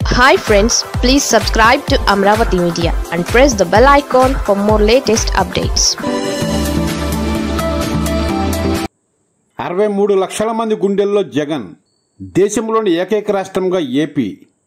hi friends please subscribe to Amaravati media and press the bell icon for more latest updates అరవై మూడు లక్షల మంది గుండెల్లో జగన్ దేశంలోని ఏకైక రాష్ట్రంగా ఏపీ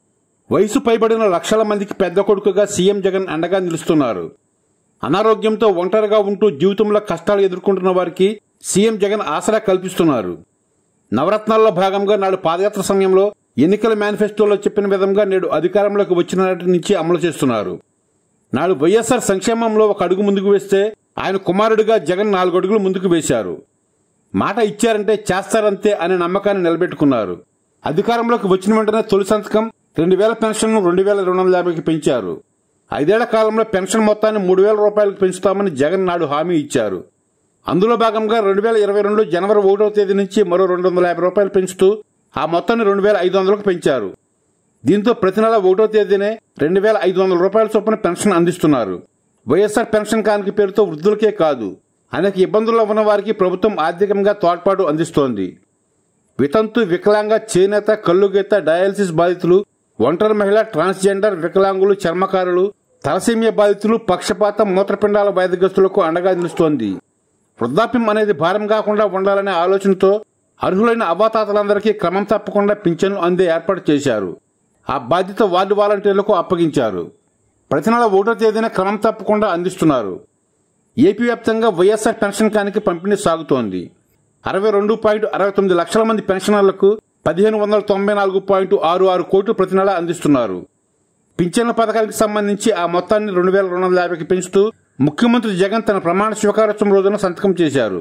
వయసు పైబడిన లక్షల మందికి పెద్ద కొడుకుగా సీఎం జగన్ అండగా నిలుస్తున్నారు అనారోగ్యంతో ఒంటరిగా ఉంటూ జీవితంలో కష్టాలు ఎదుర్కొంటున్న వారికి సీఎం జగన్ ఆసరా కల్పిస్తున్నారు నవరత్నాల్లో భాగంగా నాడు పాదయాత్ర సమయంలో ఎన్నికల మేనిఫెస్టోలో చెప్పిన విధంగా నేడు అధికారంలోకి వచ్చిన నాటి నుంచి అమలు చేస్తున్నారు నాడు వైఎస్ఆర్ సంక్షేమంలో ఒక అడుగు ముందుకు వేస్తే ఆయన కుమారుడిగా జగన్ నాలుగు అడుగులు ముందుకు వేశారు మాట ఇచ్చారంటే చేస్తారంతే అనే నమ్మకాన్ని నిలబెట్టుకున్నారు అధికారంలోకి వచ్చిన వెంటనే తొలి సంతకం రెండు వేల పెన్షన్ను రెండు వేల రెండు వందల యాభైకి పెంచారు ఐదేళ్ల కాలంలో పెన్షన్ మొత్తాన్ని మూడు వేల రూపాయలకు పెంచుతామని జగన్ నాడు హామీ ఇచ్చారు అందులో భాగంగా రెండు వేల ఇరవై రెండు జనవరి ఒకటవ తేదీ నుంచి మరో రెండు వందల యాభై రూపాయలు పెంచుతూ ఆ మొత్తాన్ని రెండు వేల ఐదు వందలకు పెంచారు దీంతో ప్రతి నెల ఒకటో తేదీనే రెండు వేల ఐదు వందల రూపాయల చొప్పున పెన్షన్ అందిస్తున్నారు వైఎస్ఆర్ పెన్షన్ కానుక పేరుతో వృద్ధులకే కాదు అనేక ఇబ్బందుల్లో ఉన్న వారికి ప్రభుత్వం ఆర్థికంగా తోడ్పాటు అందిస్తోంది వితంతు వికలాంగ చేనేత కల్లుగీత డయాలసిస్ బాధితులు ఒంటరి మహిళ ట్రాన్స్జెండర్ వికలాంగులు చర్మకారులు తలసీమియా బాధితులు పక్షపాతం మూత్రపిండాల వ్యాధిగ్రస్తులకు అండగా నిలుస్తోంది వృద్ధాప్యం అనేది భారం కాకుండా ఉండాలనే ఆలోచనతో అర్హులైన అవ్వాతాతలందరికీ క్రమం తప్పకుండా పింఛన్లు అందే ఏర్పాటు చేశారు ఆ బాధ్యత వార్డు వాలంటీర్లకు అప్పగించారు ప్రతి నెల ఒకటో తేదీన క్రమం తప్పకుండా అందిస్తున్నారు ఏపీ వ్యాప్తంగా వైఎస్ఆర్ పెన్షన్ కానికి పంపిణీ సాగుతోంది అరవై రెండు పాయింట్ అరవై తొమ్మిది లక్షల మంది పెన్షనర్లకు పదిహేను వందల తొంభై నాలుగు పాయింట్ ఆరు ఆరు కోట్లు ప్రతి నెల అందిస్తున్నారు పింఛన్ల పథకానికి సంబంధించి ఆ మొత్తాన్ని రెండు వేల రెండు వందల యాభైకి పెంచుతూ ముఖ్యమంత్రి జగన్ తన ప్రమాణ స్వీకారోత్సవం రోజున సంతకం చేశారు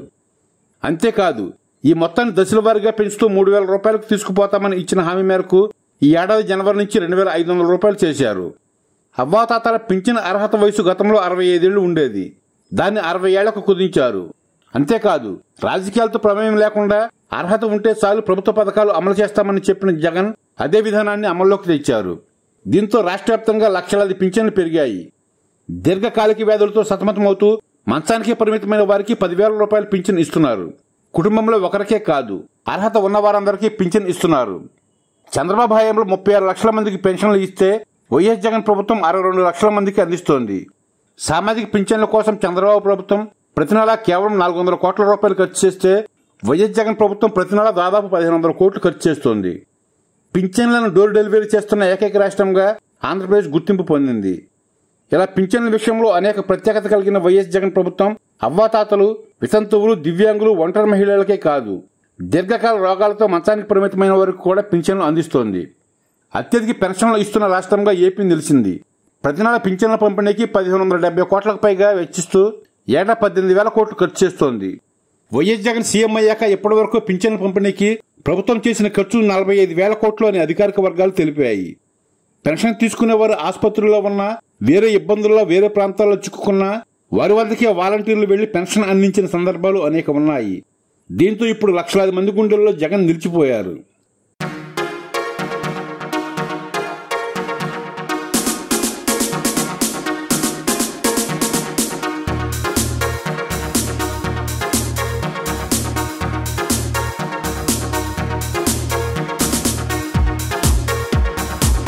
అంతేకాదు ఈ మొత్తాన్ని దశల వారీగా పెంచుతూ మూడు వేల రూపాయలకు తీసుకుపోతామని ఇచ్చిన హామీ మేరకు ఈ ఏడాది జనవరి నుంచి రెండు వేల ఐదు వందల రూపాయలు చేశారు అవ్వాతాతల పింఛన్ అర్హత వయసు గతంలో అరవై ఐదేళ్లు ఉండేది దాన్ని అరవై ఏళ్లకు కుదించారు అంతేకాదు రాజకీయాలతో ప్రమేయం లేకుండా అర్హత ఉంటే చాలు ప్రభుత్వ పథకాలు అమలు చేస్తామని చెప్పిన జగన్ అదే విధానాన్ని అమల్లోకి తెచ్చారు దీంతో రాష్ట్ర వ్యాప్తంగా లక్షలాది పింఛన్లు పెరిగాయి దీర్ఘకాలిక వ్యాధులతో సతమతమవుతూ మంచానికి పరిమితమైన వారికి పదివేల రూపాయలు పింఛన్ ఇస్తున్నారు కుటుంబంలో ఒకరికే కాదు అర్హత ఉన్న వారందరికీ పింఛన్ ఇస్తున్నారు చంద్రబాబు హయాంలో ముప్పై ఆరు లక్షల మందికి పెన్షన్లు ఇస్తే వైఎస్ జగన్ ప్రభుత్వం అరవై రెండు లక్షల మందికి అందిస్తోంది సామాజిక పింఛన్ల కోసం చంద్రబాబు ప్రభుత్వం ప్రతి నెలా కేవలం నాలుగు వందల కోట్ల రూపాయలు ఖర్చు చేస్తే వైఎస్ జగన్ ప్రభుత్వం ప్రతి నెలా దాదాపు పదిహేను వందల కోట్లు ఖర్చు చేస్తోంది పింఛన్లను డోర్ డెలివరీ చేస్తున్న ఏకైక రాష్ట్రంగా ఆంధ్రప్రదేశ్ గుర్తింపు పొందింది ఇలా పింఛన్ల విషయంలో అనేక ప్రత్యేకత కలిగిన వైఎస్ జగన్ ప్రభుత్వం అవ్వాతాతలు వితంతువులు దివ్యాంగులు ఒంటరి మహిళలకే కాదు దీర్ఘకాల రోగాలతో మంచానికి పరిమితమైన వారికి కూడా పింఛన్లు అందిస్తోంది అత్యధిక పెన్షన్లు ఇస్తున్న రాష్ట్రంగా ఏపీ నిలిచింది ప్రతి నెల పింఛన్ల పంపిణీకి పదిహేను వందల డెబ్బై కోట్లకు పైగా వెచ్చిస్తూ ఏటా పద్దెనిమిది వేల కోట్లు ఖర్చు చేస్తోంది వైఎస్ జగన్ సీఎం అయ్యాక ఇప్పటి వరకు పింఛన్ల పంపిణీకి ప్రభుత్వం చేసిన ఖర్చు నలభై ఐదు వేల కోట్లు అని అధికారిక వర్గాలు తెలిపాయి పెన్షన్ తీసుకునేవారు ఆసుపత్రుల్లో ఉన్న వేరే ఇబ్బందుల్లో వేరే ప్రాంతాల్లో చిక్కుకున్నా వారి వద్దకే వాలంటీర్లు వెళ్లి పెన్షన్ అందించిన సందర్భాలు అనేక ఉన్నాయి దీంతో ఇప్పుడు లక్షలాది మంది గుండెల్లో జగన్ నిలిచిపోయారు